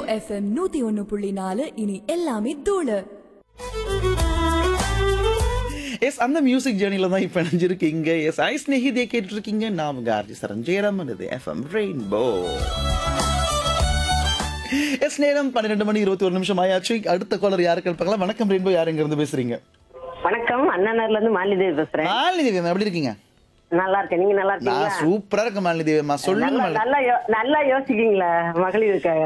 FM நூத்தி ஒன்னு புள்ளி நாலு இனி எல்லாமே தூளு எஸ் அந்த மியூசிக் ஜேர்னில தான் இப்போ இணைஞ்சிருக்கீங்க எஸ் ஐ ஸ்நேகிதே கேட்டு இருக்கீங்க நான் உங்க ஆர்ஜி சரண் ஜெயராமன் இது எஃப்எம் ரெயின்போ எஸ் நேரம் பன்னிரெண்டு மணி இருபத்தி ஒரு நிமிஷம் ஆயாச்சு அடுத்த காலர் யாருக்கு இருப்பாங்களா வணக்கம் ரெயின்போ யார் எங்க இருந்து பேசுறீங்க வணக்கம் அண்ணனர்ல இருந்து மாலிதேவி பேசுறேன் மாலினி தேவி எப்படி இருக்கீங்க நல்லா இருக்கேன் நீங்க நல்லா நான் இருக்கீங்களா சூப்பரா இருக்கேன் மாலினி தேவி அம்மா சொல்லுங்க நல்லா மாலினி நல்லா யோ- நல்லா யோசிக்கீங்களா மகளிருக்காக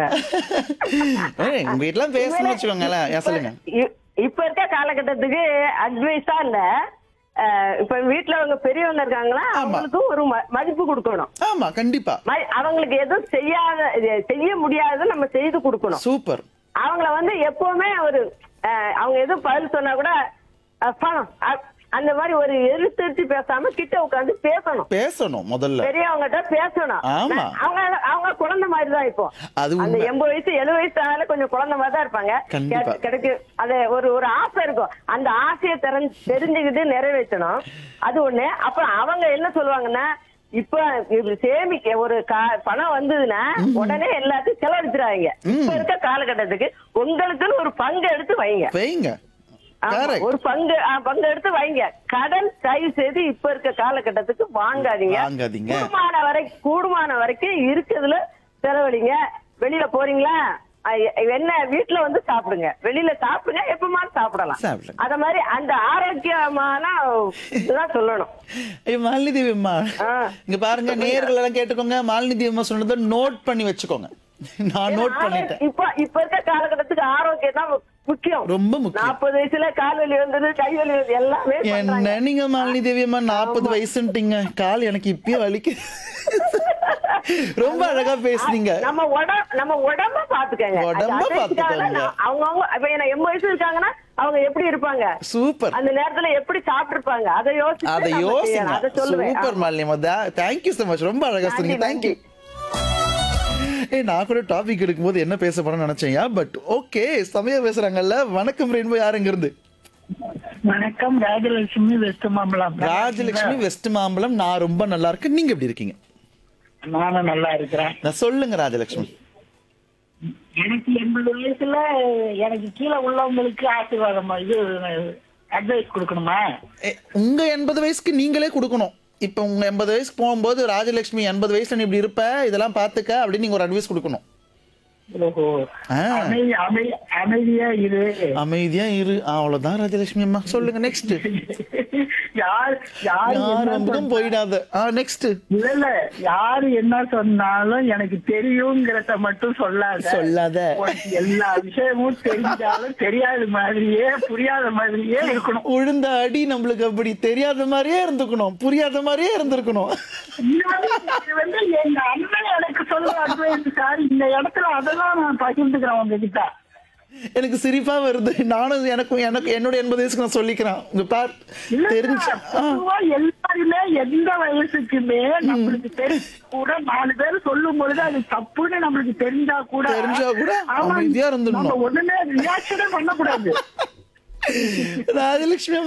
ஏய், உங்க வீட்டுலாம் பேசணும்னு வச்சுக்கோங்களேன் ஏன் சொல்லுங்க இ- இப்ப இருக்க காலகட்டத்துக்கு அட்வைஸா இல்ல அஹ், இப்ப வீட்டுல அவங்க பெரியவங்க இருக்காங்களா ஆமா. அவங்களுக்கு ஒரு ம- மதிப்பு கொடுக்கணும் ஆமா கண்டிப்பா ம- அவங்களுக்கு எதுவும் செய்யாத இது செய்ய முடியாததை நம்ம செய்து கொடுக்கணும் சூப்பர் அவங்கள வந்து எப்பவுமே ஒரு அஹ், அவங்க எதுவும் பதில் சொன்னா கூட அஹ், பணம் அ- அந்த மாதிரி ஒரு எதிர்த்து பேசாம கிட்ட உட்கார்ந்து பேசணும் பேசணும் முதல்ல பெரியவங்ககிட்ட பேசணும் ஆமா. நான் அவங்க அவங்க குழந்தை மாதிரி தான் இப்போ அது அந்த உண்மை. எண்பது வயசு எழுபது வயசு ஆனாலும் கொஞ்சம் குழந்தை மாதிரி தான் இருப்பாங்க கண்டிப்பா. கெ- கிடைக்கு அது ஒரு ஒரு ஆசை இருக்கும் அந்த ஆசையை தெரிஞ்சு தெரிஞ்சுக்கிட்டு நிறைவேற்றணும் அது ஒண்ணு அப்புறம் அவங்க என்ன சொல்லுவாங்கன்னா இப்ப இப்படி சேமிக்க ஒரு கா- பணம் வந்ததுன்னா உடனே எல்லாத்தையும் செலவழிச்சிடாதீங்க இப்ப இருக்க காலகட்டத்துக்கு உங்களுக்குன்னு ஒரு பங்கு எடுத்து வைங்க வைங்க ஆமா, கரெக்ட் ஒரு பங்கு ஆ, பங்கு எடுத்து வைங்க கடன் தயவு செய்து இப்ப இருக்க காலகட்டத்துக்கு வாங்காதீங்க வாங்காதீங்க. கூடுமான வரை கூடுமான வரைக்கும் இருக்கிறதுல செலவழிங்க வெளியில போறீங்களா அ, என்ன வீட்டுல வந்து சாப்பிடுங்க வெளியில சாப்பிடுங்க எப்பமா சாப்பிடலாம் சாப்பிடுங்க. அத மாதிரி அந்த ஆரோக்கியமான இதுதான் சொல்லணும் ஐயோ மாலினி தேவி அம்மா ஆ. இங்க பாருங்க நேர்கள் எல்லாம் கேட்டுக்கோங்க மாலினி தேவி அம்மா சொன்னதை நோட் பண்ணி வச்சுக்கோங்க நான் நோட் பண்ணிட்டேன் இப்ப இப்ப இருக்க காலகட்டத்துக்கு ஆரோக்கியம் தான் முக்கியம் ரொம்ப முக்கியம். நாற்பது வயசுல கால் வலி வந்தது கை வலி வந்தது எல்லாமே பண்றாங்க. என்ன நீங்க மாலினி தேவி அம்மா நாற்பது வயசுன்ட்டீங்க கால் எனக்கு இப்பயே வலிக்கு ரொம்ப அழகா பேசுனீங்க நம்ம உடம்பு நம்ம உடம்ப பாத்துக்கங்க உடம்ப அது பாத்துக்கோங்க. அட்வைஸ்க்காக நான் அவங்கவங்க இப்ப என்ன எண்பது வயசு இருக்காங்கன்னா அவங்க எப்படி இருப்பாங்க சூப்பர் அந்த நேரத்துல எப்படி சாப்பிட்டு இருப்பாங்க அதை யோசிச்சு அதை நம்ம யோசிங்க செய்யணும். அதை சொல்லுவேன் சூப்பர் மாலினி அம்மா தேங்க்யூ so மச் ரொம்ப அழகா நன்றி, சொன்னீங்க தேங்க்யூ நன்றி. ஏய் நான் கூட டாபிக் எடுக்கும்போது என்ன பேச போறேன்னு நினைச்சேன் பட் ஓகே சமயா பேசுறாங்கல்ல வணக்கம் ரெயின்போ யாருங்க இருந்து வணக்கம் ராஜலட்சுமி வெஸ்ட் மாம்பலம் ராஜலட்சுமி வெஸ்ட் மாம்பலம் நான் ரொம்ப நல்லா இருக்கேன் நீங்க எப்படி இருக்கீங்க நானும் நல்லா இருக்கிறேன் நான் சொல்லுங்க ராஜலட்சுமி எனக்கு எண்பது வயசுல எனக்கு கீழே உள்ளவங்களுக்கு ஆசீர்வாதம் இது அட்வைஸ் கொடுக்கணுமா ஏ, உங்க எண்பது வயசுக்கு நீங்களே கொடுக்கணும் இப்ப உங்க எண்பது வயசுக்கு போகும்போது ராஜலட்சுமி எண்பது வயசுல நீ இப்படி இருப்ப இதெல்லாம் பாத்துக்க அப்படின்னு நீங்க ஒரு அட்வைஸ் கொடுக்கணும் ஓஹோ ஆ. அமைதி அமை அமைதியா இரு அமைதியா இரு அவ்வளவுதான் ராஜலட்சுமி அம்மா சொல்லுங்க நெக்ஸ்ட் யார் யார் யார் என்ன வம்புக்கும் சொன்னா- போயிடாத ஆ நெக்ஸ்ட் இல்ல இல்ல யாரு என்ன சொன்னாலும் எனக்கு தெரியுங்கிறத மட்டும் சொல்லாத சொல்லாத. உனக்கு எல்லா விஷயமும் தெரிஞ்சாலும் தெரியாத மாதிரியே புரியாத மாதிரியே இருக்கணும் உழுந்த அடி நம்மளுக்கு அப்படி தெரியாத மாதிரியே இருந்துக்கணும் புரியாத மாதிரியே இருந்திருக்கணும் இது வந்து- இது வந்து எங்க அண்ணன் எனக்கு சொல்ல அட்வைஸ் சார் இந்த இடத்துல அதெல்லாம் நான் பகிர்ந்துக்கிறேன் உங்ககிட்ட எனக்கு சிரிப்பா வருது நானும் எனக்கும் எனக்கு என்னோட எண்பது வயசுக்கு நான் சொல்லிக்கிறேன் உங்க பார் இல்ல தெரிஞ்சு சார், ஆ, பொதுவா எல்லாருமே எந்த வயசுக்குமே நம்மளுக்கு தெரிஞ்ச கூட நாலு பேர் சொல்லும் பொழுது அது தப்புன்னு நம்மளுக்கு தெரிஞ்சா கூட தெரிஞ்சா கூட ஆமா, அமைதியா இருந்துடணும். நம்ம ஒண்ணுமே ரியாக்ஷனே பண்ணக்கூடாது ராஜலட்சுமி